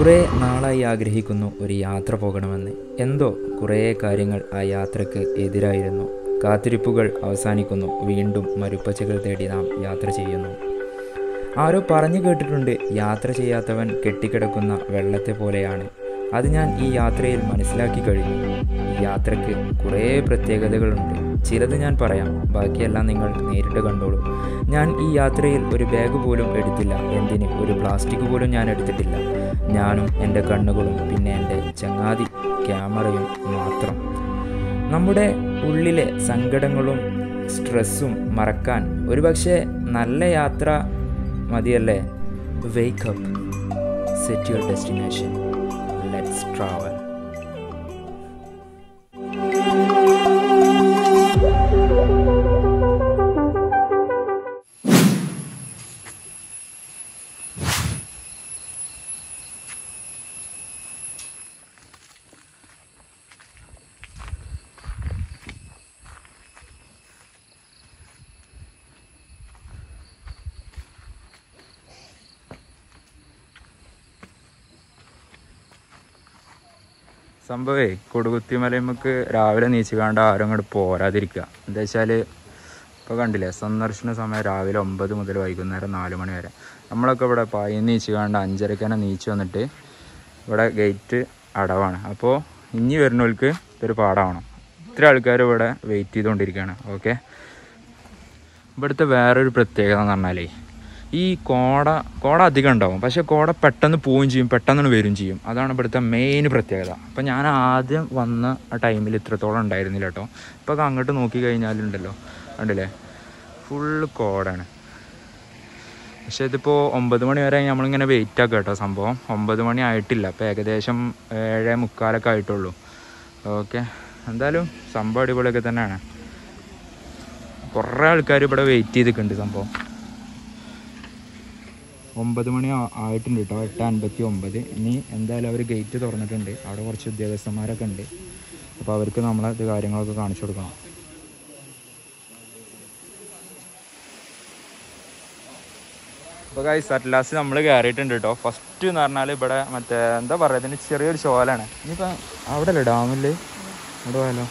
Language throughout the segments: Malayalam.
കുറേ നാളായി ആഗ്രഹിക്കുന്നു ഒരു യാത്ര പോകണമെന്ന് എന്തോ കുറേ കാര്യങ്ങൾ ആ യാത്രക്ക് എതിരായിരുന്നു കാത്തിരിപ്പുകൾ അവസാനിക്കുന്നു വീണ്ടും മരുപ്പച്ചകൾ തേടി നാം യാത്ര ചെയ്യുന്നു ആരോ പറഞ്ഞു കേട്ടിട്ടുണ്ട് യാത്ര ചെയ്യാത്തവൻ കെട്ടിക്കിടക്കുന്ന വെള്ളത്തെ പോലെയാണ് അത് ഞാൻ ഈ യാത്രയിൽ മനസ്സിലാക്കി കഴിഞ്ഞു ഈ യാത്രയ്ക്ക് കുറേ പ്രത്യേകതകളുണ്ട് ചിലത് ഞാൻ പറയാം ബാക്കിയെല്ലാം നിങ്ങൾ നേരിട്ട് കണ്ടോളൂ ഞാൻ ഈ യാത്രയിൽ ഒരു ബാഗ് പോലും എടുത്തില്ല എന്തിന് ഒരു പ്ലാസ്റ്റിക് പോലും ഞാൻ എടുത്തിട്ടില്ല ഞാനും എൻ്റെ കണ്ണുകളും പിന്നെ എൻ്റെ ചങ്ങാതി ക്യാമറയും മാത്രം നമ്മുടെ ഉള്ളിലെ സങ്കടങ്ങളും സ്ട്രെസ്സും മറക്കാൻ ഒരുപക്ഷെ നല്ല യാത്ര മതിയല്ലേ wake up set your destination let's travel സംഭവേ കൊടുകുത്തിമലയമ്മക്ക് രാവിലെ നീച്ചുകാണ്ട് ആരും അങ്ങോട്ട് പോരാതിരിക്കുക എന്താ വെച്ചാൽ ഇപ്പോൾ കണ്ടില്ലേ സന്ദർശന സമയം രാവിലെ ഒമ്പത് മുതൽ വൈകുന്നേരം നാല് മണി വരെ നമ്മളൊക്കെ ഇവിടെ പായി നീച്ചുകാണ്ട് അഞ്ചരക്ക് തന്നെ നീച്ച് വന്നിട്ട് ഇവിടെ ഗേറ്റ് അടവാണ് അപ്പോൾ ഇനി വരുന്നവർക്ക് ഇതൊരു പാടാവണം ഇത്ര ആൾക്കാർ ഇവിടെ വെയിറ്റ് ചെയ്തുകൊണ്ടിരിക്കുകയാണ് ഓക്കെ ഇവിടുത്തെ വേറൊരു പ്രത്യേകത എന്ന് പറഞ്ഞാലേ ഈ കോട കോട അധികം ഉണ്ടാവും പക്ഷെ കോട പെട്ടെന്ന് പോവുകയും ചെയ്യും പെട്ടെന്ന് വരും ചെയ്യും അതാണ് ഇവിടുത്തെ മെയിൻ പ്രത്യേകത അപ്പം ഞാൻ ആദ്യം വന്ന ആ ടൈമിൽ ഇത്രത്തോളം ഉണ്ടായിരുന്നില്ല കേട്ടോ ഇപ്പോൾ അങ്ങോട്ട് നോക്കി കഴിഞ്ഞാലുണ്ടല്ലോ കണ്ടില്ലേ ഫുള്ള് കോടാണ് പക്ഷെ ഇതിപ്പോൾ ഒമ്പത് മണി വരെ നമ്മളിങ്ങനെ വെയിറ്റ് ആക്കുക കേട്ടോ സംഭവം ഒമ്പത് മണി ആയിട്ടില്ല അപ്പോൾ ഏകദേശം ഏഴേ മുക്കാലൊക്കെ ആയിട്ടുള്ളൂ ഓക്കെ എന്തായാലും സംഭവം അടിപൊളിയൊക്കെ തന്നെയാണ് കുറേ ആൾക്കാർ ഇവിടെ വെയിറ്റ് ചെയ്തിട്ടുണ്ട് സംഭവം ഒമ്പത് മണി ആ- ആയിട്ടുണ്ട് കേട്ടോ എട്ട് അൻപത്തി ഒമ്പത് ഇനി എന്തായാലും അവർ ഗേറ്റ് തുറന്നിട്ടുണ്ട് അവിടെ കുറച്ച് ഉദ്യോഗസ്ഥന്മാരൊക്കെ ഉണ്ട് അപ്പോൾ അവർക്ക് നമ്മളെ ഇത് കാര്യങ്ങളൊക്കെ കാണിച്ചു കൊടുക്കണം അപ്പോൾ ഗൈസ് അറ്റ് ലാസ്റ്റ് നമ്മൾ കയറിയിട്ടുണ്ട് കേട്ടോ ഫസ്റ്റ് എന്ന് പറഞ്ഞാൽ ഇവിടെ മറ്റേ എന്താ പറയുക ഇതിന് ചെറിയൊരു ഷോലാണ് ഇനിയിപ്പോൾ അവിടെ അല്ലേ ഡാമിൽ അവിടെ പോയാലോ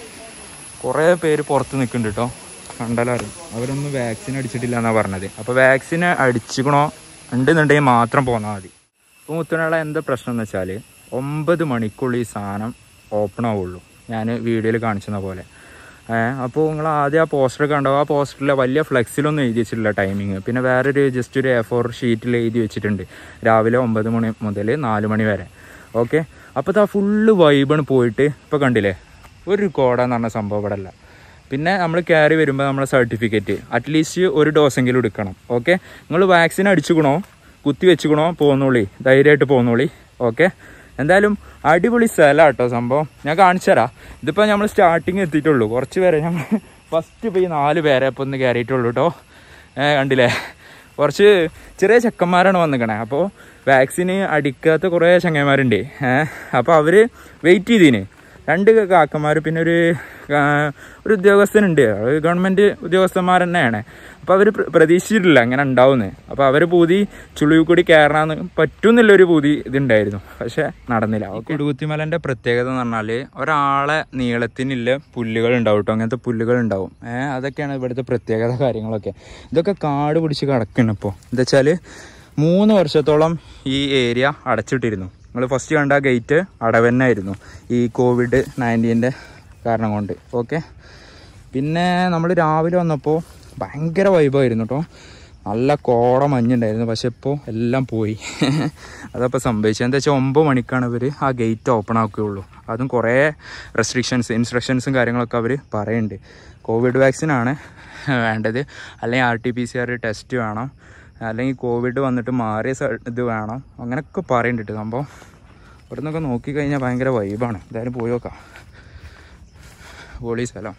കുറേ പേര് പുറത്ത് നിൽക്കുന്നുണ്ട് കേട്ടോ കണ്ടാലോ അറിയും അവരൊന്നും വാക്സിൻ അടിച്ചിട്ടില്ല എന്നാണ് പറഞ്ഞത് അപ്പോൾ വാക്സിൻ അടിച്ചിക്കണോ ഉണ്ടെന്നുണ്ടെങ്കിൽ മാത്രം പോന്നാൽ മതി ഇപ്പോൾ മുത്തുനാളെ എന്താ പ്രശ്നം എന്ന് വെച്ചാൽ ഒമ്പത് മണിക്കുള്ളിൽ ഈ സാധനം ഓപ്പൺ ആവുള്ളൂ ഞാൻ വീഡിയോയിൽ കാണിച്ചെന്ന പോലെ അപ്പോൾ നിങ്ങൾ ആദ്യം ആ പോസ്റ്റർ കണ്ടോ ആ പോസ്റ്ററിൽ വലിയ ഫ്ലെക്സിലൊന്നും എഴുതി വെച്ചിട്ടില്ല ടൈമിങ് പിന്നെ വേറൊരു ജസ്റ്റ് ഒരു എ ഫോർ ഷീറ്റിൽ എഴുതി വെച്ചിട്ടുണ്ട് രാവിലെ ഒമ്പത് മണി മുതൽ നാല് മണി വരെ ഓക്കെ അപ്പോൾ ആ ഫുള്ള് വൈബാണ് പോയിട്ട് ഇപ്പോൾ കണ്ടില്ലേ ഒരു കോട എന്ന് പറഞ്ഞ സംഭവം ഇവിടെ അല്ല പിന്നെ നമ്മൾ കയറി വരുമ്പോൾ നമ്മളെ സർട്ടിഫിക്കറ്റ് അറ്റ്ലീസ്റ്റ് ഒരു ഡോസെങ്കിലും എടുക്കണം ഓക്കെ നിങ്ങൾ വാക്സിൻ അടിച്ചുക്കണോ കുത്തി വെച്ചുക്കണോ പോന്നോളി ധൈര്യമായിട്ട് പോന്നോളി ഓക്കെ എന്തായാലും അടിപൊളി സ്ഥലം കേട്ടോ സംഭവം ഞാൻ കാണിച്ചു തരാം ഇതിപ്പോൾ നമ്മൾ സ്റ്റാർട്ടിങ് എത്തിയിട്ടുള്ളൂ കുറച്ച് പേരെ ഞങ്ങൾ ഫസ്റ്റ് ഇപ്പോൾ ഈ നാല് പേരെ ഇപ്പോൾ ഒന്ന് കയറിയിട്ടുള്ളൂ കേട്ടോ ഏ കണ്ടില്ലേ കുറച്ച് ചെറിയ ചെക്കന്മാരാണ് വന്നിക്കണേ അപ്പോൾ വാക്സിന് അടിക്കാത്ത കുറേ ചങ്ങന്മാരുണ്ട് ഏഹ് അപ്പോൾ അവർ വെയിറ്റ് ചെയ്തീന് രണ്ട് കാക്കന്മാർ പിന്നെ ഒരു ആ, ഒരു ഉദ്യോഗസ്ഥനുണ്ട് അത് ഗവൺമെൻറ് ഉദ്യോഗസ്ഥന്മാർ തന്നെയാണ് അപ്പോൾ അവർ പ്രതീക്ഷിച്ചിട്ടില്ല അങ്ങനെ ഉണ്ടാവുന്നത് അപ്പോൾ അവർ പൂതി ചുളിവ് കൂടി കയറാന്ന് പറ്റുമെന്നുള്ളൊരു പൂതി ഇതുണ്ടായിരുന്നു പക്ഷെ നടന്നില്ല കൊടുകുത്തിമലൻ്റെ പ്രത്യേകത എന്ന് പറഞ്ഞാൽ ഒരാളെ നീളത്തിനില്ല പുല്ലുകൾ ഉണ്ടാവും കേട്ടോ അങ്ങനത്തെ പുല്ലുകൾ ഉണ്ടാവും ഏഹ് അതൊക്കെയാണ് ഇവിടുത്തെ പ്രത്യേകത കാര്യങ്ങളൊക്കെ ഇതൊക്കെ കാട് പിടിച്ച് കിടക്കണം ഇപ്പോൾ എന്താ വെച്ചാൽ മൂന്ന് വർഷത്തോളം ഈ ഏരിയ അടച്ചിട്ടിരുന്നു നിങ്ങൾ ഫസ്റ്റ് കണ്ട ഗേറ്റ് അടവന്നായിരുന്നു ഈ കോവിഡ് നയൻറ്റീൻ്റെ കാരണം കൊണ്ട് ഓക്കെ പിന്നെ നമ്മൾ രാവിലെ വന്നപ്പോൾ ഭയങ്കര വൈബായിരുന്നു കേട്ടോ നല്ല കോട മഞ്ഞുണ്ടായിരുന്നു പക്ഷെ ഇപ്പോൾ എല്ലാം പോയി അതപ്പോൾ സംഭവിച്ചത് എന്താ വെച്ചാൽ ഒമ്പത് മണിക്കാണ് ഇവർ ആ ഗേറ്റ് ഓപ്പൺ ആക്കുകയുള്ളൂ അതും കുറേ റെസ്ട്രിക്ഷൻസ് ഇൻസ്ട്രക്ഷൻസും കാര്യങ്ങളൊക്കെ അവർ പറയുന്നുണ്ട് കോവിഡ് വാക്സിനാണ് വേണ്ടത് അല്ലെങ്കിൽ R T P C R test വേണം അല്ലെങ്കിൽ കോവിഡ് വന്നിട്ട് മാറിയ സ- ഇത് വേണം അങ്ങനെയൊക്കെ പറയുന്നുണ്ട് സംഭവം ഇവിടെ നിന്നൊക്കെ നോക്കിക്കഴിഞ്ഞാൽ ഭയങ്കര വൈബാണ് എന്തായാലും പോയി നോക്കാം പൊളി സ്ഥലം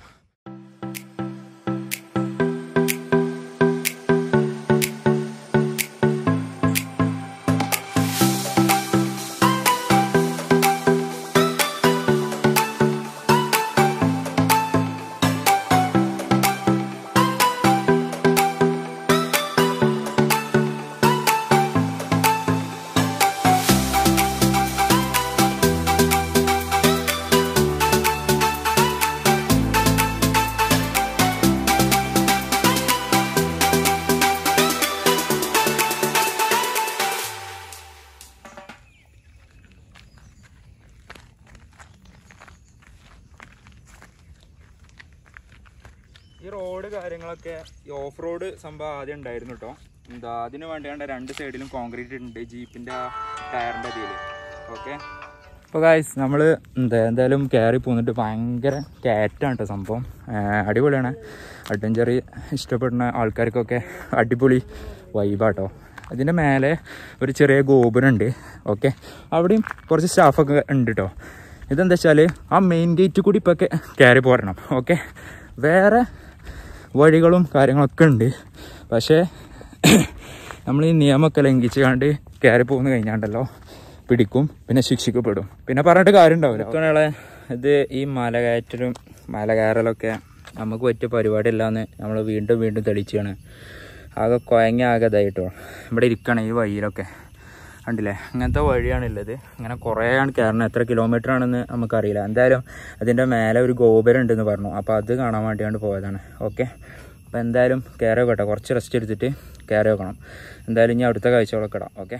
ഈ റോഡ് കാര്യങ്ങളൊക്കെ ഈ ഓഫ് റോഡ് സംഭവം ആദ്യം ഉണ്ടായിരുന്നു കേട്ടോ എന്താ അതിന് വേണ്ടിയാണ്ട് രണ്ട് സൈഡിലും കോൺക്രീറ്റ് ഉണ്ട് ജീപ്പിൻ്റെ ആ ടയറിൻ്റെ ഇതിൽ ഓക്കെ അപ്പോൾ ഗായ്സ് നമ്മൾ എന്താ എന്തായാലും കയറി പോന്നിട്ട് ഭയങ്കര കയറ്റാണ് കേട്ടോ സംഭവം ആ, അടിപൊളിയാണ് അഡ്വഞ്ചർ ഇഷ്ടപ്പെടുന്ന ആൾക്കാർക്കൊക്കെ അടിപൊളി വൈബാട്ടോ അതിൻ്റെ മേലെ ഒരു ചെറിയ ഗോപുരമുണ്ട് ഓക്കെ അവിടെയും കുറച്ച് സ്റ്റാഫൊക്കെ ഉണ്ട് കേട്ടോ ഇതെന്താ വെച്ചാൽ ആ മെയിൻ ഗേറ്റ് കൂടി ഇപ്പോൾ കയറി പോരണം ഓക്കെ വേറെ വഴികളും കാര്യങ്ങളൊക്കെ ഉണ്ട് പക്ഷേ നമ്മൾ ഈ നിയമമൊക്കെ ലംഘിച്ച് കണ്ട് കയറി പോകുന്ന കഴിഞ്ഞാണ്ടല്ലോ പിടിക്കും പിന്നെ ശിക്ഷിക്കപ്പെടും പിന്നെ പറഞ്ഞിട്ട് കാര്യം ഉണ്ടാവില്ല ഇത്തവണ ഇത് ഈ മല കയറ്റലും മല കയറലൊക്കെ നമുക്ക് പറ്റിയ പരിപാടിയല്ലാന്ന് നമ്മൾ വീണ്ടും വീണ്ടും തെളിച്ചാണ് ആകെ കുഴങ്ങ ആകെ ഇതായിട്ടോ ഇവിടെ ഇരിക്കണം ഈ വഴിയിലൊക്കെ കണ്ടില്ലേ അങ്ങനത്തെ വഴിയാണുള്ളത് അങ്ങനെ കുറേ ആണ് കയറണം എത്ര കിലോമീറ്റർ ആണെന്ന് നമുക്കറിയില്ല എന്തായാലും അതിൻ്റെ മേലെ ഒരു ഗോപുരം ഉണ്ടെന്ന് പറഞ്ഞു അപ്പോൾ അത് കാണാൻ വേണ്ടിയാണ് പോയതാണ് ഓക്കെ അപ്പോൾ എന്തായാലും കയറി വെക്കട്ടെ കുറച്ച് റെസ്റ്റ് എടുത്തിട്ട് കയറി വെക്കണം എന്തായാലും ഇനി അടുത്ത കാഴ്ചകളൊക്കെ ഇടാം ഓക്കെ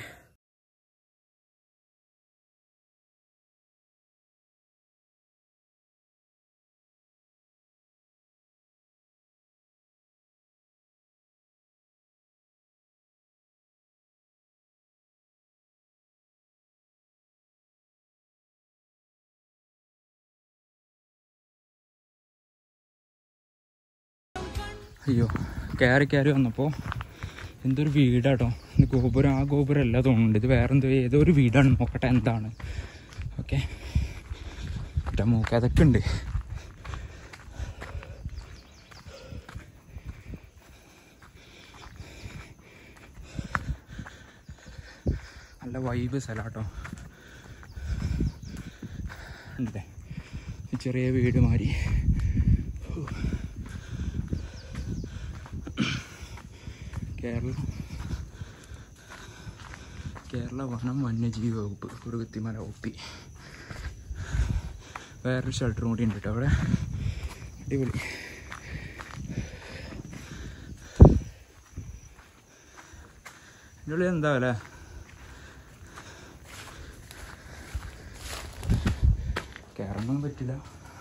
അയ്യോ കയറി കയറി വന്നപ്പോൾ എന്തൊരു വീടാട്ടോ ഇത് ഗോപുരം ആ ഗോപുരം അല്ല തോന്നുന്നുണ്ട് ഇത് വേറെ എന്തോ ഏതോ ഒരു വീടാണ് നോക്കട്ടെ എന്താണ് ഓക്കെ എൻ്റെ മൂക്ക് അതൊക്കെ ഉണ്ട് നല്ല വൈബ് സ്ഥലാട്ടോ ഉണ്ടല്ലേ ഈ ചെറിയ വീട് മാതിരി കേരള കേരള വനം വന്യജീവി വകുപ്പ് കുറുകുത്തിമല ഒ പി വേറൊരു ഷെൽട്ടറും കൂടി ഉണ്ട് കേട്ടോ അവിടെ അടിപൊളി ഇതിനുള്ളിൽ എന്താ വില കയറാനൊന്നും പറ്റില്ല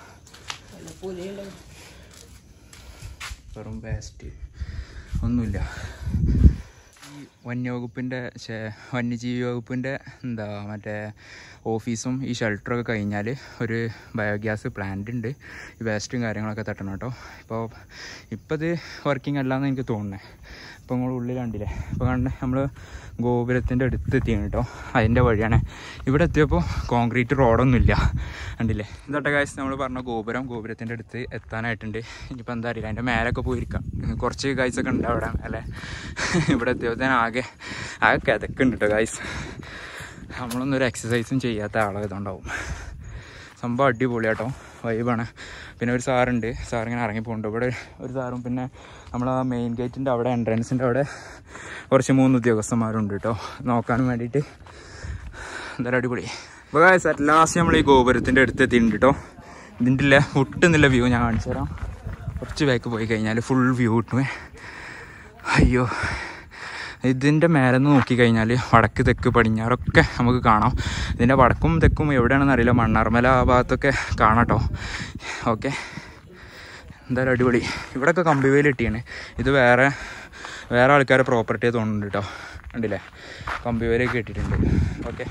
വെറും വേസ്റ്റ് ഒന്നുമില്ല ഈ വന്യവകുപ്പിൻ്റെ ശേ വന്യജീവി വകുപ്പിൻ്റെ എന്താ മറ്റേ ഓഫീസും ഈ ഷെൽട്ടറൊക്കെ കഴിഞ്ഞാൽ ഒരു ബയോഗ്യാസ് പ്ലാന്റ് ഉണ്ട് ഈ വേസ്റ്റും കാര്യങ്ങളൊക്കെ തട്ടണം കേട്ടോ ഇപ്പോൾ ഇപ്പോൾ ഇത് വർക്കിംഗ് അല്ലാന്ന് എനിക്ക് തോന്നുന്നത് ഇപ്പോൾ നിങ്ങൾ ഉള്ളിൽ കണ്ടില്ലേ ഇപ്പോൾ കണ്ട നമ്മൾ ഗോപുരത്തിൻ്റെ അടുത്ത് എത്തിയാണ് കേട്ടോ അതിൻ്റെ വഴിയാണ് ഇവിടെ എത്തിയപ്പോൾ കോൺക്രീറ്റ് റോഡൊന്നുമില്ല കണ്ടില്ലേ ഇതട്ടെ കാശ് നമ്മൾ പറഞ്ഞ ഗോപുരം ഗോപുരത്തിൻ്റെ അടുത്ത് എത്താനായിട്ടുണ്ട് ഇനിയിപ്പോൾ എന്താ അറിയില്ല അതിൻ്റെ മേലൊക്കെ പോയിരിക്കാം കുറച്ച് കാഴ്ചയൊക്കെ ഉണ്ട് അവിടെ മേലെ ഇവിടെ എത്തിയപ്പോഴത്തേനും ആകെ ആകെ കിതക്കുണ്ട് കേട്ടോ കായ്സ് നമ്മളൊന്നും ഒരു എക്സസൈസും ചെയ്യാത്ത ആളായതുകൊണ്ടാവും സംഭവം അടിപൊളിയാട്ടോ വൈബാണ് പിന്നെ ഒരു സാറുണ്ട് സാർ ഇങ്ങനെ ഇറങ്ങി പോകുന്നുണ്ട് ഇവിടെ ഒരു സാറും പിന്നെ നമ്മൾ ആ മെയിൻ ഗേറ്റിൻ്റെ അവിടെ എൻട്രൻസിൻ്റെ അവിടെ കുറച്ച് മൂന്ന് ഉദ്യോഗസ്ഥന്മാരുണ്ട് കേട്ടോ നോക്കാനും വേണ്ടിയിട്ട് എന്തായാലും അടിപൊളി ഇപ്പോൾ അറ്റ് ലാസ്റ്റ് നമ്മൾ ഈ ഗോപുരത്തിൻ്റെ അടുത്ത് എത്തിയിട്ടുണ്ട് കേട്ടോ ഇതിൻ്റെ ഇല്ല ഒട്ടുന്നില്ല വ്യൂ ഞാൻ കാണിച്ചു തരാം കുറച്ച് ബാക്ക് പോയി കഴിഞ്ഞാൽ ഫുൾ വ്യൂ കിട്ടുമേ അയ്യോ ഇതിൻ്റെ മേലെ നിന്ന് നോക്കിക്കഴിഞ്ഞാൽ വടക്ക് തെക്ക് പടിഞ്ഞാറൊക്കെ നമുക്ക് കാണാം ഇതിൻ്റെ വടക്കും തെക്കും എവിടെയാണെന്ന് അറിയില്ല മണ്ണാർമല ആ ഭാഗത്തൊക്കെ കാണാം കേട്ടോ ഓക്കെ എന്തായാലും അടിപൊളി ഇവിടെയൊക്കെ കമ്പിവേലി കിട്ടിയാണ് ഇത് വേറെ വേറെ ആൾക്കാരെ പ്രോപ്പർട്ടി തോന്നുന്നുണ്ട് കേട്ടോ കണ്ടില്ലേ കമ്പിവേലിയൊക്കെ ഇട്ടിട്ടുണ്ട് ഓക്കെ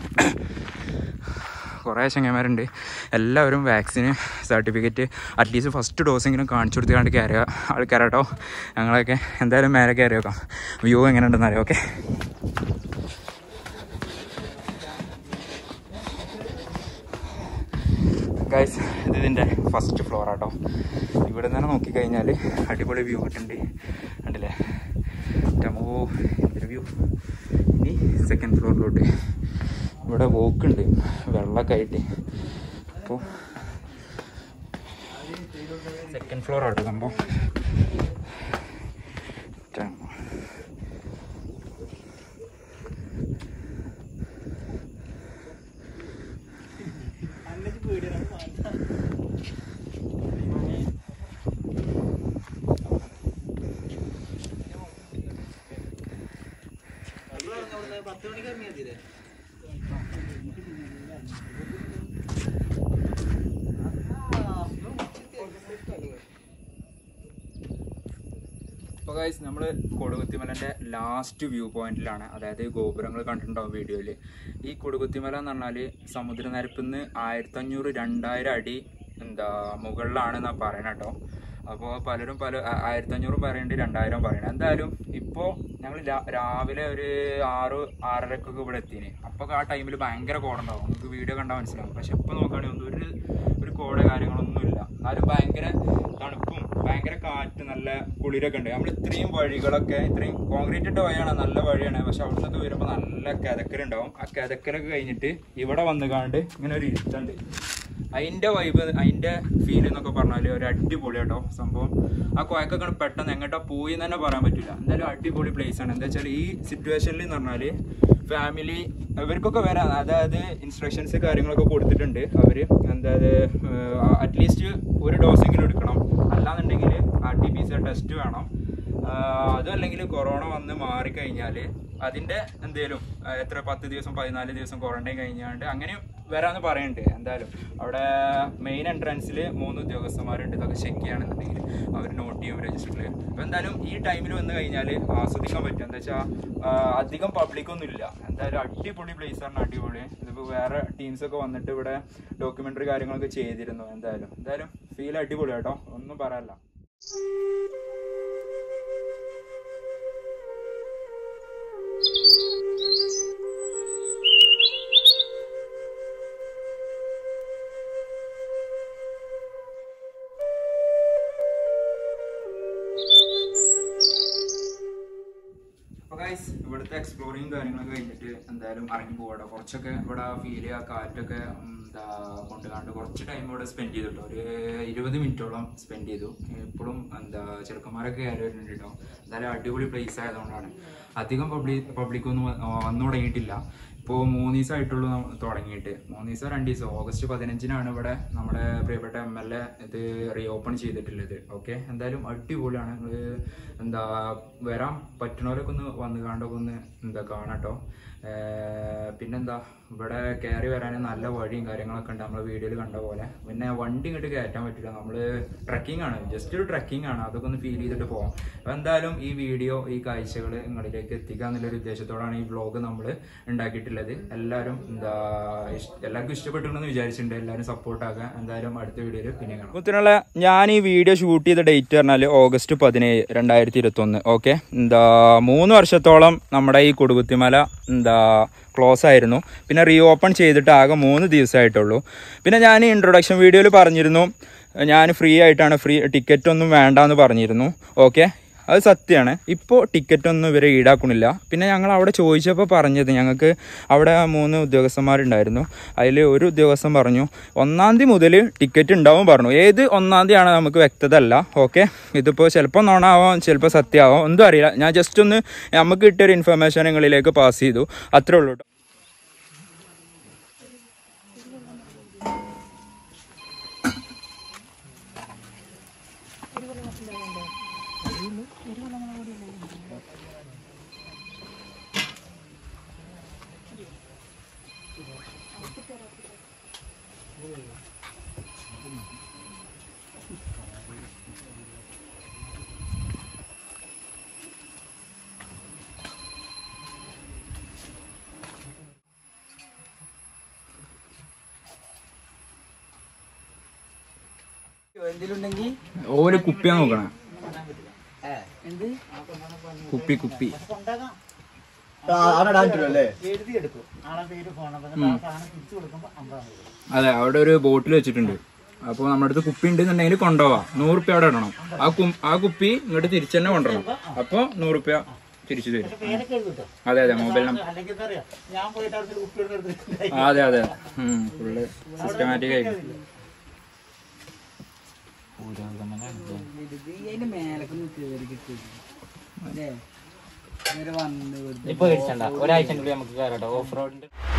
കുറേ ചങ്ങന്മാരുണ്ട് എല്ലാവരും വാക്സിന് സർട്ടിഫിക്കറ്റ് അറ്റ്ലീസ്റ്റ് ഫസ്റ്റ് ഡോസെങ്കിലും കാണിച്ചു കൊടുത്തുകൊണ്ട് കയറുക ആൾക്കാരാട്ടോ ഞങ്ങളൊക്കെ എന്തായാലും മേലെ കയറി വെക്കാം വ്യൂ എങ്ങനെ ഉണ്ടെന്ന് അറിയാം ഓക്കെ ഗൈസ് ഇത് ഇതിൻ്റെ ഫസ്റ്റ് ഫ്ലോർ ആട്ടോ ഇവിടെ നിന്ന് നോക്കിക്കഴിഞ്ഞാൽ അടിപൊളി വ്യൂ കിട്ടുന്നുണ്ട് കണ്ടില്ലേ ടമോ എന്തൊരു വ്യൂ ഇനി സെക്കൻഡ് ഫ്ലോറിലോട്ട് ഇവിടെ വോക്കുണ്ട് വെള്ളമൊക്കെ ആയിട്ട് അപ്പോൾ സെക്കൻഡ് ഫ്ലോർ ആട്ടോ സംഭവം ടമോ. ഗൈസ് നമ്മൾ കൊടുകുത്തിമലൻ്റെ ലാസ്റ്റ് വ്യൂ പോയിന്റിലാണ് അതായത് ഗോപുരങ്ങൾ കണ്ടിട്ടുണ്ടാവും വീഡിയോയിൽ ഈ കൊടുകുത്തിമല എന്ന് പറഞ്ഞാൽ സമുദ്രനിരപ്പിൽ നിന്ന് ആയിരത്തഞ്ഞൂറ് രണ്ടായിരം അടി എന്താ മുകളിലാണെന്നാണ് പറയണ കേട്ടോ അപ്പോൾ പലരും പല ആ- ആയിരത്തഞ്ഞൂറും പറയുന്നുണ്ട് രണ്ടായിരം പറയണത് എന്തായാലും ഇപ്പോൾ ഞങ്ങൾ രാവിലെ ഒരു ആറ് ആറരക്കൊക്കെ ഇവിടെ എത്തിന് അപ്പോൾ ആ ടൈമിൽ ഭയങ്കര കോടുണ്ടാവും നമുക്ക് വീഡിയോ കണ്ടാൽ മനസ്സിലാവും പക്ഷെ ഇപ്പോൾ നോക്കുകയാണെങ്കിൽ ഒന്നും ഒരു ഒരു കോട കാര്യങ്ങളൊന്നുമില്ല എന്നാലും ഭയങ്കര തണുപ്പും ഭയങ്കര കാറ്റ് നല്ല കുളിരൊക്കെ ഉണ്ട് നമ്മൾ ഇത്രയും വഴികളൊക്കെ ഇത്രയും കോൺക്രീറ്റ് ഇട്ട വഴിയാണ് നല്ല വഴിയാണ് പക്ഷെ അവിടെ നിന്നൊക്കെ വരുമ്പോൾ നല്ല കിതക്കലുണ്ടാവും ആ കിതക്കലൊക്കെ കഴിഞ്ഞിട്ട് ഇവിടെ വന്ന് കാണ്ട് ഇങ്ങനെ ഒരു ഇരുട്ടുണ്ട് അതിന്റെ വൈബ് അതിന്റെ ഫീൽ എന്നൊക്കെ പറഞ്ഞാൽ ഒരു അടിപൊളി കേട്ടോ സംഭവം ആ കോയക്കൊക്കെ പെട്ടെന്ന് എങ്ങോട്ടാ പോയി എന്ന് തന്നെ പറയാൻ പറ്റില്ല എന്തായാലും അടിപൊളി പ്ലേസ് ആണ് എന്താ വെച്ചാൽ ഈ സിറ്റുവേഷനിൽ എന്ന് പറഞ്ഞാൽ ഫാമിലി ഇവർക്കൊക്കെ വരാം അതായത് ഇൻസ്ട്രക്ഷൻസ് കാര്യങ്ങളൊക്കെ കൊടുത്തിട്ടുണ്ട് അവര് എന്തായത് അറ്റ്ലീസ്റ്റ് ഒരു ഡോസെങ്കിലും എടുക്കണം അല്ലാന്നുണ്ടെങ്കിൽ R T P C test വേണം ആഹ് അതും അല്ലെങ്കിൽ കൊറോണ വന്ന് മാറിക്കഴിഞ്ഞാൽ അതിൻ്റെ എന്തേലും ആഹ് എത്ര പത്ത് ദിവസം പതിനാല് ദിവസം ക്വാറന്റൈൻ കഴിഞ്ഞാണ്ട് അങ്ങനെ വരാമെന്ന് പറയുന്നുണ്ട് എന്തായാലും അവിടെ മെയിൻ എൻട്രൻസിൽ മൂന്ന് ഉദ്യോഗസ്ഥന്മാരുണ്ട് ഇതൊക്കെ ചെക്ക് ചെയ്യുകയാണെന്നുണ്ടെങ്കിൽ അവർ നോട്ട് ചെയ്യും രജിസ്റ്ററിൽ അപ്പോൾ എന്തായാലും ഈ ടൈമിൽ വന്ന് കഴിഞ്ഞാൽ ആസ്വദിക്കാൻ പറ്റും എന്താ വെച്ചാൽ അധികം പബ്ലിക്കൊന്നും ഇല്ല എന്തായാലും അടിപൊളി place ആണ് അടിപൊളി ഇതിപ്പോൾ വേറെ ടീംസൊക്കെ വന്നിട്ട് ഇവിടെ ഡോക്യുമെൻ്ററി കാര്യങ്ങളൊക്കെ ചെയ്തിരുന്നു എന്തായാലും എന്തായാലും ഫീൽ അടിപൊളി കേട്ടോ ഒന്നും പറയാനില്ല അപ്പോൾ ഗൈസ് ഇവിടുത്തെ എക്സ്പ്ലോറിങ് കാര്യങ്ങളൊക്കെ കഴിഞ്ഞിട്ട് എന്തായാലും ഇറങ്ങി പോകട്ടെ കുറച്ചൊക്കെ ഇവിടെ ഫീൽ ചെയ്യുക കാറ്റൊക്കെ ഉം, എന്താ കൊണ്ടുകാണ്ട് കുറച്ച് ടൈം ഇവിടെ സ്പെൻഡ് ചെയ്തിട്ടോ ഒരു ഇരുപത് മിനിറ്റോളം സ്പെൻഡ് ചെയ്തു ഇപ്പോഴും എന്താ ചെറുക്കന്മാരൊക്കെ കയറി വരുന്നുണ്ട് കേട്ടോ എന്തായാലും അടിപൊളി പ്ലേസ് ആയതുകൊണ്ടാണ് അധികം പബ്ലിക് പബ്ലിക്കൊന്നും വന്നു തുടങ്ങിയിട്ടില്ല ഇപ്പോൾ മൂന്ന് ദിവസമായിട്ടുള്ളൂ ന- തുടങ്ങിയിട്ട് മൂന്ന് ദിവസം രണ്ട് ദിവസം ഓഗസ്റ്റ് പതിനഞ്ചിനാണ് ഇവിടെ നമ്മുടെ പ്രിയപ്പെട്ട എം എൽ എ ഇത് റീ ഓപ്പൺ ചെയ്തിട്ടുള്ളത് ഓക്കെ എന്തായാലും അടിപൊളിയാണ് നിങ്ങൾ എന്താ വരാൻ പറ്റുന്നവരൊക്കെ ഒന്ന് വന്ന് കാണ്ടൊക്കെ ഒന്ന് എന്താ കാണട്ടോ ഏർ പിന്നെന്താ ഇവിടെ കയറി വരാൻ നല്ല വഴിയും കാര്യങ്ങളൊക്കെ ഉണ്ട് നമ്മൾ വീഡിയോയിൽ കണ്ട പോലെ പിന്നെ വണ്ടി ഇങ്ങോട്ട് കയറ്റാൻ പറ്റില്ല നമ്മൾ ട്രക്കിംഗ് ആണ് ജസ്റ്റ് ഒരു ട്രക്കിംഗ് ആണ് അതൊക്കെ ഒന്ന് ഫീൽ ചെയ്തിട്ട് പോകാം അപ്പോൾ എന്തായാലും ഈ വീഡിയോ ഈ കാഴ്ചകൾ നിങ്ങളിലേക്ക് എത്തിക്കുക എന്നുള്ളൊരു ഉദ്ദേശത്തോടാണ് ഈ വ്ലോഗ് നമ്മൾ ഉണ്ടാക്കിയിട്ടുള്ളത് എല്ലാവരും എന്താ ഇഷ്- എല്ലാവർക്കും ഇഷ്ടപ്പെട്ടിട്ടുണ്ടെന്ന് വിചാരിച്ചിട്ടുണ്ട് എല്ലാവരും സപ്പോർട്ട് ആക്കുക എന്തായാലും അടുത്ത വീഡിയോയിൽ പിന്നെ കാണാം മുത്തിനുള്ള ഞാൻ ഈ വീഡിയോ ഷൂട്ട് ചെയ്ത ഡേറ്റ് പറഞ്ഞാൽ ഓഗസ്റ്റ് പതിനേഴ് രണ്ടായിരത്തി ഇരുപത്തി ഒന്ന് ഓക്കെ എന്താ മൂന്ന് വർഷത്തോളം നമ്മുടെ ഈ കൊടുകുത്തിമല എന്താ ക്ലോസ് ആയിരുന്നു പിന്നെ റീ ഓപ്പൺ ചെയ്തിട്ട് ആകെ മൂന്ന് ദിവസമായിട്ടുള്ളൂ പിന്നെ ഞാൻ ഇൻട്രൊഡക്ഷൻ വീഡിയോയിൽ പറഞ്ഞിരുന്നു ഞാൻ ഫ്രീ ആയിട്ടാണ് ഫ്രീ ടിക്കറ്റ് ഒന്നും വേണ്ടാന്ന് പറഞ്ഞിരുന്നു ഓക്കെ അത് സത്യമാണ് ഇപ്പോൾ ടിക്കറ്റ് ഒന്നും ഇവരെ ഈടാക്കണില്ല പിന്നെ ഞങ്ങൾ അവിടെ ചോദിച്ചപ്പോൾ പറഞ്ഞത് ഞങ്ങൾക്ക് അവിടെ മൂന്ന് ഉദ്യോഗസ്ഥന്മാരുണ്ടായിരുന്നു അതിൽ ഒരു ഉദ്യോഗസ്ഥൻ പറഞ്ഞു ഒന്നാം തീയതി മുതൽ ടിക്കറ്റ് ഉണ്ടാവും പറഞ്ഞു ഏത് ഒന്നാം തീയതി ആണ് നമുക്ക് വ്യക്തത അല്ല ഓക്കെ ഇതിപ്പോൾ ചിലപ്പോൾ നോണാവാം ചിലപ്പോൾ സത്യമാവാം ഒന്നും അറിയില്ല ഞാൻ ജസ്റ്റ് ഒന്ന് നമുക്ക് കിട്ടിയൊരു ഇൻഫർമേഷൻ നിങ്ങളിലേക്ക് പാസ് ചെയ്തു അത്രേ ഉള്ളൂ കേട്ടോ എന്തിലുണ്ടെങ്കിൽ ഓല് കുപ്പിയാ നോക്കണേ എന്ത് കുപ്പി കുപ്പി അവിടെ അല്ലേ എഴുതിയെടുക്കും ആളെ പേര് ഫോൺ നമ്പർ ആ സാധനം തിരിച്ചു കൊടുക്കുമ്പോ അമ്പതാം രൂപ അതെ അവിടെ ഒരു ബോട്ടിൽ വെച്ചിട്ടുണ്ട് അപ്പോൾ നമ്മുടെ അടുത്ത് കുപ്പി ഉണ്ടെന്നുണ്ടെങ്കിൽ കൊണ്ടുപോവാം നൂറുപ്യ അവിടെ ഇടണം ആ കു ആ കുപ്പി ഇങ്ങോട്ട് തിരിച്ചു തന്നെ കൊണ്ടുവരണം അപ്പോൾ നൂറുപ്യ തിരിച്ചു തരും പേരൊക്കെ എഴുതിട്ടോ അതെ അതെ മൊബൈൽ നമ്പർ അല്ലെങ്കിൽ എന്താ അറിയാം ഞാൻ പോയിട്ട് അവിടെ കുപ്പി എടുത്ത് ആ, അതെ അതെ ഫുള്ള് സിസ്റ്റമാറ്റിക് ആയി ഇതിന്റെ മേലൊക്കെ കേറി കിട്ടി അല്ലേ ഇവര് വന്ന് ഇപ്പൊ മേടിച്ചണ്ട ഒരാഴ്ച കൂടി നമുക്ക് കയറാട്ടോ ഓഫ് റോഡിന്റെ